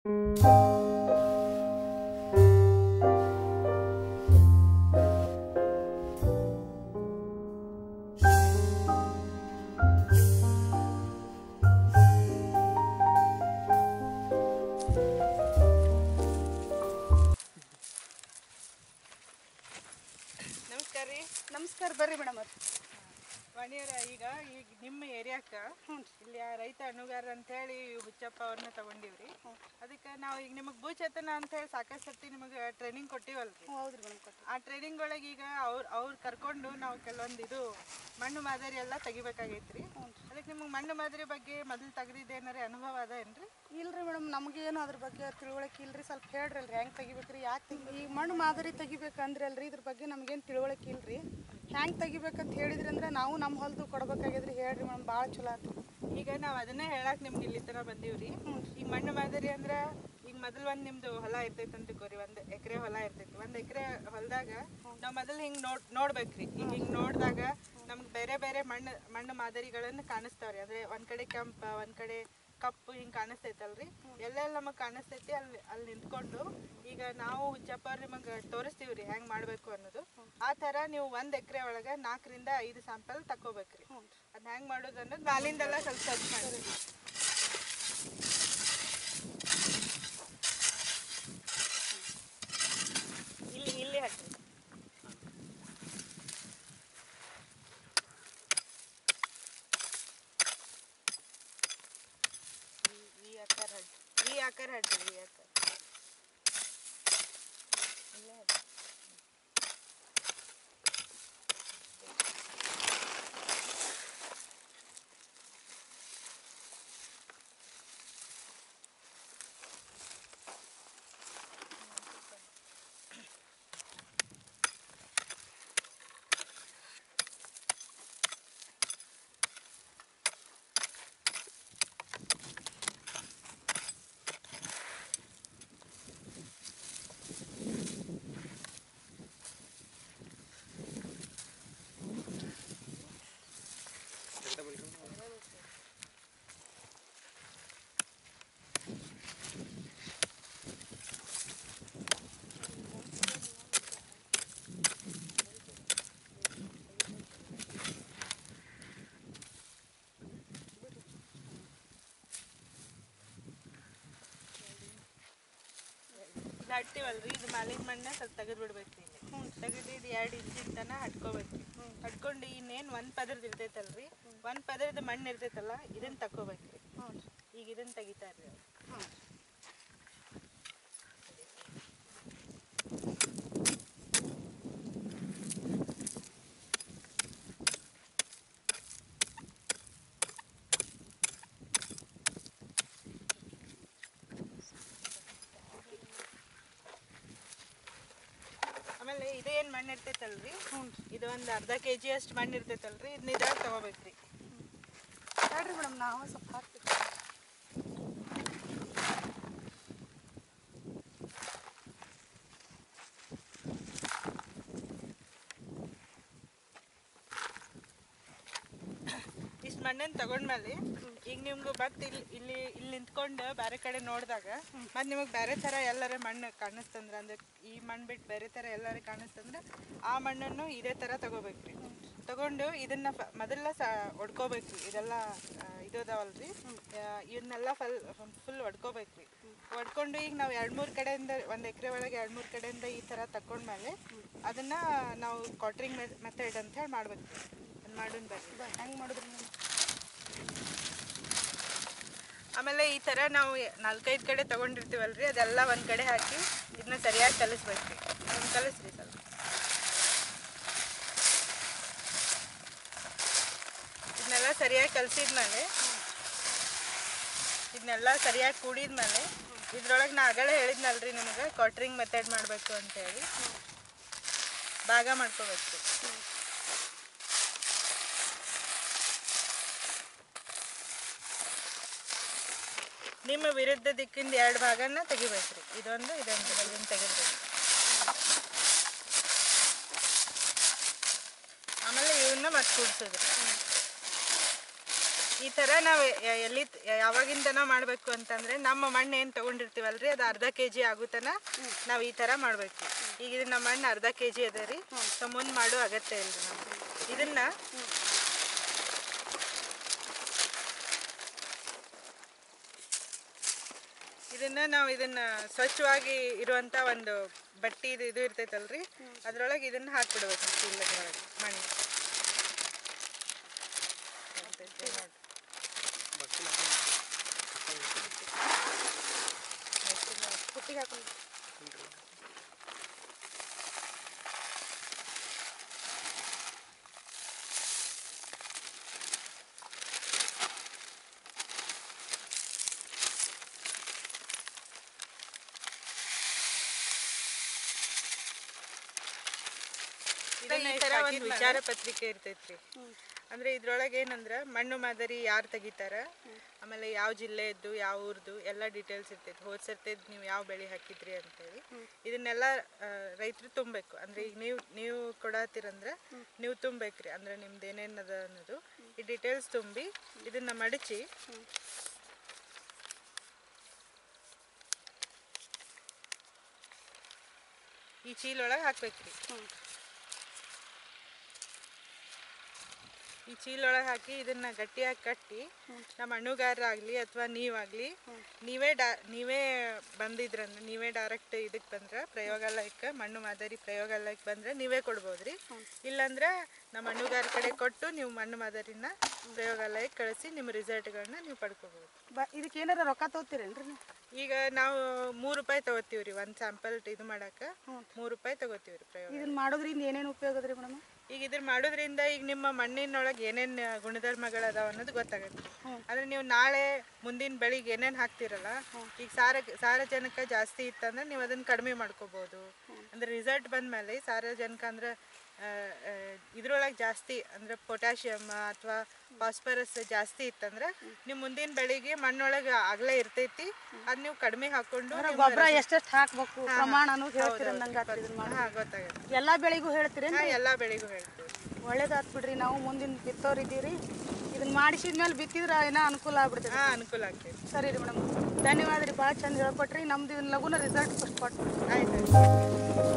ನಮಸ್ಕಾರ ರೀ ನಮಸ್ಕಾರ ಬರ್ರಿ ಮೇಡಮ್ ಅವ್ರಿ ವಾಣಿಯರ ಈಗ ಈಗ ನಿಮ್ಮ ಏರಿಯಾಕ ಇಲ್ಲಿ ಆ ರೈತ ಹಣ್ಣುಗಾರ ಅಂತೇಳಿ ಹುಚ್ಚಪ್ಪ ಅವ್ರನ್ನ ತಗೊಂಡಿವ್ರಿ ಅದಕ್ಕೆ ನಾವು ಈಗ ನಿಮಗೆ ಭೂಚೇತನ ಅಂತ ಹೇಳಿ ಸಾಕಷ್ಟು ಸರ್ತಿ ನಿಮಗೆ ಟ್ರೈನಿಂಗ್ ಕೊಟ್ಟಿವಲ್ರಿ ಹ್ಞೂ ಹೌದ್ರಿ ಮೇಡಮ್ ಕೊಟ್ಟು ಆ ಟ್ರೈನಿಂಗ್ ಒಳಗೆ ಈಗ ಅವ್ರ ಅವ್ರು ಕರ್ಕೊಂಡು ನಾವು ಕೆಲವೊಂದು ಇದು ಮಣ್ಣು ಮಾದರಿ ಎಲ್ಲ ತೆಗಿಬೇಕಾಗೈತ್ರಿ ಅದಕ್ಕೆ ನಿಮಗೆ ಮಣ್ಣು ಮಾದರಿ ಬಗ್ಗೆ ಮೊದಲು ತೆಗೆದಿದ್ದೇನಾರ ಅನುಭವ ಅದ ಏನ್ರಿ ಇಲ್ರಿ ಮೇಡಮ್ ನಮಗೇನು ಅದ್ರ ಬಗ್ಗೆ ತಿಳುವಳಿಕೆ ಇಲ್ರಿ ಸ್ವಲ್ಪ ಹೇಳ್ರಿ ಅಲ್ರಿ ಹೆಂಗೆ ತೆಗಿಬೇಕ್ರಿ ಯಾಕೆ ತೆಗಿ ಈ ಮಣ್ಣು ಮಾದರಿ ತೆಗಿಬೇಕಂದ್ರೆ ಅಲ್ರಿ ಇದ್ರ ಬಗ್ಗೆ ನಮಗೇನು ತಿಳುವಳಿಕೆ ಇಲ್ರಿ ಹೆಂಗೆ ತೆಗಿಬೇಕಂತ ಹೇಳಿದ್ರಿ ಅಂದ್ರೆ ನಾವು ನಮ್ಮ ಹೊಲ್ದು ಕೊಡ್ಬೇಕಾಗ್ಯದ್ರಿ ಹೇಳ್ರಿ ಮೇಡಮ್ ಭಾಳ ಚಲೋ ಆತು ಈಗ ನಾವು ಅದನ್ನೇ ಹೇಳಕ್ ನಿಮ್ಗೆ ಇಲ್ಲಿ ತನ ಬಂದೀವ್ರಿ ಈಗ ಮಣ್ಣು ಮಾದರಿ ಅಂದ್ರ ಈಗ ಮೊದಲು ಒಂದ್ ನಿಮ್ದು ಹೊಲ ಇರ್ತೈತೆ ಅಂತ ತಿಳ್ಕೊರಿ ಒಂದ್ ಎಕರೆ ಹೊಲ ಇರ್ತೈತಿ ಒಂದ್ ಎಕರೆ ಹೊಲದಾಗ ನಾವ್ ಮೊದಲು ಹಿಂಗ್ ನೋಡ್ ನೋಡ್ಬೇಕ್ರಿ ಈಗ ಹಿಂಗ್ ನೋಡಿದಾಗ ನಮ್ಗೆ ಬೇರೆ ಬೇರೆ ಮಣ್ಣು ಮಣ್ಣು ಮಾದರಿಗಳನ್ನ ಕಾಣಿಸ್ತಾವ್ರಿ ಅಂದ್ರೆ ಒಂದ್ ಕಡೆ ಕೆಂಪ ಒಂದ್ ಕಡೆ ಕಪ್ಪು ಹಿಂಗ್ ಕಾಣಿಸ್ತೈತಲ್ರಿ ಎಲ್ಲೆಲ್ಲ ನಮಗ್ ಕಾಣಿಸ್ತೈತಿ ಅಲ್ಲಿ ಅಲ್ಲಿ ನಿಂತ್ಕೊಂಡು ಈಗ ನಾವು ಹುಚ್ಚಪ್ಪ ನಿಮಗೆ ತೋರಿಸ್ತೀವ್ರಿ ಹೆಂಗ್ ಮಾಡ್ಬೇಕು ಅನ್ನೋದು ಆ ತರ ನೀವು ಒಂದ್ ಎಕರೆ ಒಳಗ ನಾಲ್ಕರಿಂದ ಐದು ಸ್ಯಾಂಪಲ್ ತಕೋಬೇಕ್ರಿ ಅದ್ ಹೆಂಗ್ ಮಾಡೋದು ಅನ್ನೋದು ಮ್ಯಾಲಿಂದೆಲ್ಲ ಸ್ವಲ್ಪ ಸರ್ಚ್ ಮಾಡಿ ಇಲ್ಲಿ ಇಲ್ಲಿ ಹಚ್ರಿ ಈ- ಈ ಆಕಾರ ಹಚ್ಚಿ ಈ ಆಕಾರ ಹಚ್ರಿ ಈ ಆಕಾರ ಇಲ್ಲೇ ಹಚ್ರಿ. ಇದು ಹಟ್ತೀವಲ್ರಿ ಇದು ಮಾಲಿನ ಮಣ್ಣ ಸ್ವಲ್ಪ ತೆಗೆದು ಬಿಡ್ಬೇಕ್ರಿ ಇಲ್ಲಿ ತೆಗೆದು ಇದು ಎರಡು ಇಂಚಿನ ತನ ಹಟ್ಕೋಬೇಕ್ರಿ ಹಟ್ಕೊಂಡು ಇನ್ನೇನು ಒಂದು ಪದರದ ಇರ್ತೈತಲ್ರಿ ಒಂದು ಪದರದ ಮಣ್ಣು ಇರ್ತೈತಲ್ಲ ಇದನ್ನ ತಕೋಬೇಕ್ರಿ ಈಗ ಇದನ್ನ ತೆಗಿತಾರ್ರಿ ಅವ್ರು ಆಮೇಲೆ ಇದೇನು ಮಣ್ಣು ಇರ್ತೈತಲ್ರಿ ಇದು ಒಂದು ಅರ್ಧ ಕೆ ಜಿ ಅಷ್ಟು ಮಣ್ಣು ಇರ್ತೈತಲ್ರಿ ಇದನ್ನ ಇದ್ರಾಗ ತಗೋಬೇಕ್ರಿ ಹೇಳ್ರಿ ಮೇಡಮ್ ನಾವು ಸ್ವಲ್ಪ ಹಾಕ್ತೀವಿ ಇಷ್ಟು ಮಣ್ಣನ್ನು ತಗೊಂಡ್ಮೇಲೆ ಈಗ ನಿಮ್ಗೆ ಮತ್ತೆ ಇಲ್ಲಿ ಇಲ್ಲಿ ಇಲ್ಲಿ ನಿಂತ್ಕೊಂಡು ಬೇರೆ ಕಡೆ ನೋಡಿದಾಗ ಮತ್ತೆ ನಿಮಗೆ ಬೇರೆ ಥರ ಎಲ್ಲರ ಮಣ್ಣು ಕಾಣಿಸ್ತಂದ್ರೆ ಅಂದ್ರೆ ಈ ಮಣ್ಣು ಬಿಟ್ಟು ಬೇರೆ ಥರ ಎಲ್ಲರ ಕಾಣಿಸ್ತಂದ್ರೆ ಆ ಮಣ್ಣನ್ನು ಇದೇ ಥರ ತಗೋಬೇಕ್ರಿ ತಗೊಂಡು ಇದನ್ನ ಫ- ಮೊದಲ ಸ ಒಡ್ಕೋಬೇಕ್ರಿ ಇದೆಲ್ಲ ಆ, ಇದು ಅದಾವಲ್ರಿ ಆ, ಇವನ್ನೆಲ್ಲ ಫಲ್ ಫುಲ್ ಒಡ್ಕೋಬೇಕ್ರಿ ಒಡ್ಕೊಂಡು ಈಗ ನಾವು ಎರಡು ಮೂರು ಕಡೆಯಿಂದ ಒಂದು ಎಕರೆ ಒಳಗೆ ಎರಡು ಮೂರು ಕಡೆಯಿಂದ ಈ ಥರ ತಕೊಂಡ್ಮೇಲೆ ಅದನ್ನ ನಾವು ಕಾಟ್ರಿಂಗ್ ಮೆಥಡ್ ಅಂತ ಹೇಳಿ ಮಾಡ್ಬೇಕು ಅದು ಮಾಡೋಣ ಬರ್ರಿ ಹೆಂಗೆ ಮಾಡಿದ್ರಿ ಮೇಡಮ್ ಆಮೇಲೆ ಈ ಥರ ನಾವು ನಾಲ್ಕೈದು ಕಡೆ ತಗೊಂಡಿರ್ತೀವಲ್ರಿ ಅದೆಲ್ಲ ಒಂದು ಕಡೆ ಹಾಕಿ ಇದನ್ನ ಸರಿಯಾಗಿ ಕಲಿಸ್ಬೇಕ್ರಿ ಅದನ್ನ ಕಲಿಸ್ರಿ ಸ್ವಲ್ಪ ಇದನ್ನೆಲ್ಲ ಸರಿಯಾಗಿ ಕಲಿಸಿದ್ಮೇಲೆ ಇದನ್ನೆಲ್ಲ ಸರಿಯಾಗಿ ಕೂಡಿದ್ಮೇಲೆ ಇದ್ರೊಳಗೆ ನಾ ಆಗಲೇ ಹೇಳಿದ್ನಲ್ರಿ ನಿಮ್ಗೆ ಕಾಟ್ರಿಂಗ್ ಮೆಥಡ್ ಮಾಡಬೇಕು ಅಂತೇಳಿ ಭಾಗ ಮಾಡ್ಕೋಬೇಕು ನಿಮ್ಮ ವಿರುದ್ಧ ದಿಕ್ಕಿಂದ ಎರಡು ಭಾಗನ ತೆಗಿಬೇಕ್ರಿ ಇದೊಂದು ಇದೊಂದು ಇದನ್ನ ತೆಗಿಬೇಕು ಆಮೇಲೆ ಇವನ್ನ ಮತ್ತೆ ಕೂಡ್ಸೋದು ಈ ತರ ನಾವು ಎಲ್ಲಿ ಯಾವಾಗಿಂದನ ಮಾಡಬೇಕು ಅಂತಂದ್ರೆ ನಮ್ಮ ಮಣ್ಣು ಏನು ತಗೊಂಡಿರ್ತೀವಲ್ರಿ ಅದು ಅರ್ಧ ಕೆ ಜಿ ಆಗುತ್ತನ ನಾವು ಈ ತರ ಮಾಡಬೇಕು ಈಗ ಇದು ನಮ್ಮ ಮಣ್ಣು ಅರ್ಧ ಕೆ ಜಿ ಅದ ರೀ ಸೊ ಮುಂದೆ ಮಾಡೋ ಅಗತ್ಯ ಇಲ್ರಿ ನಮ್ಗೆ ಇದನ್ನ ಇದನ್ನ ನಾವು ಇದನ್ನ ಸ್ವಚ್ಛವಾಗಿ ಇರುವಂತ ಒಂದು ಬಟ್ಟಿ ಇದು ಇದು ಇರ್ತೈತಲ್ರಿ ಅದ್ರೊಳಗೆ ಇದನ್ನ ಹಾಕ್ಬಿಡ್ಬೇಕು ಚೀಲದೊಳಗೆ ಮಣ್ಣು ಇರ್ತೈತಿ ನೋಡ್ರಿ. ಕುಟ್ಟಿಗೆ ಹಾಕೊಂಡು ಇದನ್ನ ಈ ತರ ಒಂದು ವಿಚಾರ ಪತ್ರಿಕೆ ಇರ್ತೈತ್ರಿ ಅಂದ್ರೆ ಇದ್ರೊಳಗೆ ಏನಂದ್ರ ಮಣ್ಣು ಮಾದರಿ ಯಾರು ತೆಗಿತಾರ ಆಮೇಲೆ ಯಾವ ಜಿಲ್ಲೆಯದ್ದು ಯಾವ ಊರ್ದು ಎಲ್ಲ ಡೀಟೇಲ್ಸ್ ಇರ್ತೈತಿ ಹೋದ್ ಸರ್ತಿ ನೀವು ಯಾವ ಬೆಳೆ ಹಾಕಿದ್ರಿ ಅಂತೇಳಿ ಇದನ್ನೆಲ್ಲ ರೈತರು ತುಂಬಬೇಕು ಅಂದ್ರೆ ಈಗ ನೀವು ನೀವು ಕೊಡತ್ತೀರಂದ್ರ ನೀವು ತುಂಬಬೇಕ್ರಿ ಅಂದ್ರೆ ನಿಮ್ದು ಏನೇನ್ ಅದ ಅನ್ನೋದು ಈ ಡೀಟೇಲ್ಸ್ ತುಂಬಿ ಇದನ್ನ ಮಡಚಿ ಈ ಚೀಲ ಒಳಗೆ ಹಾಕ್ಬೇಕ್ರಿ ಈ ಚೀಲ ಒಳಗೆ ಹಾಕಿ ಇದನ್ನ ಗಟ್ಟಿಯಾಗಿ ಕಟ್ಟಿ ನಮ್ಮ ಹಣ್ಣುಗಾರರಾಗ್ಲಿ ಅಥವಾ ನೀವಾಗ್ಲಿ ನೀವೇ ಡಾ ನೀವೇ ಬಂದಿದ್ರಂದ್ರೆ ನೀವೇ ಡೈರೆಕ್ಟ್ ಇದಕ್ಕೆ ಬಂದ್ರೆ ಪ್ರಯೋಗಾಲಯಕ್ಕೆ ಮಣ್ಣು ಮಾದರಿ ಪ್ರಯೋಗಾಲಯಕ್ಕೆ ಬಂದ್ರೆ ನೀವೇ ಕೊಡ್ಬೋದ್ರಿ ಇಲ್ಲಾಂದ್ರೆ ನಮ್ಮ ಹಣ್ಣುಗಾರ ಕಡೆ ಕೊಟ್ಟು ನೀವು ಮಣ್ಣು ಮಾದರಿನ ಪ್ರಯೋಗಾಲಯಕ್ಕೆ ಕಳಿಸಿ ನಿಮ್ಮ ರಿಸಲ್ಟ್ಗಳನ್ನ ನೀವು ಪಡ್ಕೋಬಹುದು ಬ ಇದಕ್ಕೆ ಏನಾರ ರೊಕ್ಕ ತಗೋತೀರೇನ್ರಿ ನೀವು ಈಗ ನಾವು ಮೂರು ರೂಪಾಯಿ ತಗೋತೀವಿ ರೀ ಒಂದು ಸ್ಯಾಂಪಲ್ ಇದು ಮಾಡಕ್ಕೆ ಮೂರು ರೂಪಾಯಿ ತಗೋತೀವಿ ರೀ ಪ್ರಯೋಗ ಇದನ್ನ ಮಾಡೋದ್ರಿಂದ ಏನೇನು ಉಪಯೋಗ ಅದ ರೀ ಮೇಡಮ್ ಈಗ ಇದ್ರ ಮಾಡೋದ್ರಿಂದ ಈಗ ನಿಮ್ಮ ಮಣ್ಣಿನೊಳಗೆ ಏನೇನು ಗುಣಧರ್ಮಗಳು ಅದಾವ ಅನ್ನೋದು ಗೊತ್ತಾಗುತ್ತೆ ಅಂದ್ರೆ ನೀವು ನಾಳೆ ಮುಂದಿನ ಬೆಳಿಗ್ಗೆ ಏನೇನು ಹಾಕ್ತಿರಲ್ಲ ಈಗ ಸಾರ ಸಾರಜನಕ ಜಾಸ್ತಿ ಇತ್ತಂದ್ರೆ ನೀವು ಅದನ್ನ ಕಡಿಮೆ ಮಾಡ್ಕೋಬಹುದು ಅಂದ್ರೆ ರಿಸಲ್ಟ್ ಬಂದ್ಮೇಲೆ ಸಾರಜನಕ ಅಂದ್ರೆ ಆ, ಆ, ಇದ್ರೊಳಗೆ ಜಾಸ್ತಿ ಅಂದ್ರೆ ಪೊಟ್ಯಾಷಿಯಮ್ ಅಥವಾ ಫಾಸ್ಫರಸ್ ಜಾಸ್ತಿ ಇತ್ತಂದ್ರೆ ನೀವು ಮುಂದಿನ ಬೆಳಿಗ್ಗೆ ಮಣ್ಣೊಳಗೆ ಆಗಲೇ ಇರ್ತೈತಿ ಅದ್ ನೀವು ಕಡಿಮೆ ಹಾಕೊಂಡು ನೀವು ಗೊಬ್ಬರ ಎಷ್ಟೆಷ್ಟು ಹಾಕ್ಬೇಕು ಪ್ರಮಾಣ ಅನ್ನೋದು ಹೇಳ್ತೀರಿ ಅಂದಂಗೆ ಆಗ್ತದೆ ಇದನ್ನ ಮಾಡಿ ಹಾ ಗೊತ್ತಾಗುತ್ತೆ ಎಲ್ಲಾ ಬೆಳೆಗೂ ಹೇಳ್ತೀರಿ ಹಾ ಎಲ್ಲಾ ಬೆಳೆಗೂ ಹೇಳ್ತೀವಿ ಒಳ್ಳೇದಾತ್ ಬಿಡ್ರಿ ನಾವು ಮುಂದಿನ ಬಿತ್ತೋರ್ ಇದೀವಿ ಇದನ್ನ ಮಾಡಿಸಿದ ಮೇಲೆ ಬಿತ್ತಿದ್ರೆ ಏನೋ ಅನುಕೂಲ ಆಗ್ಬಿಡ್ತದೆ ಹಾ ಅನುಕೂಲ ಆಗ್ತೈತಿ ಸರಿ ರೀ ಮೇಡಮ್ ಧನ್ಯವಾದ ರೀ ಭಾಳ ಚಂದ ಹೇಳ್ಕೊಟ್ರಿ ನಮ್ದು ಇದನ್ನ ಲಘುನ ರಿಸಲ್ಟ್ ಫಸ್ಟ್ ಕೊಟ್ಟು ಆಯ್ತು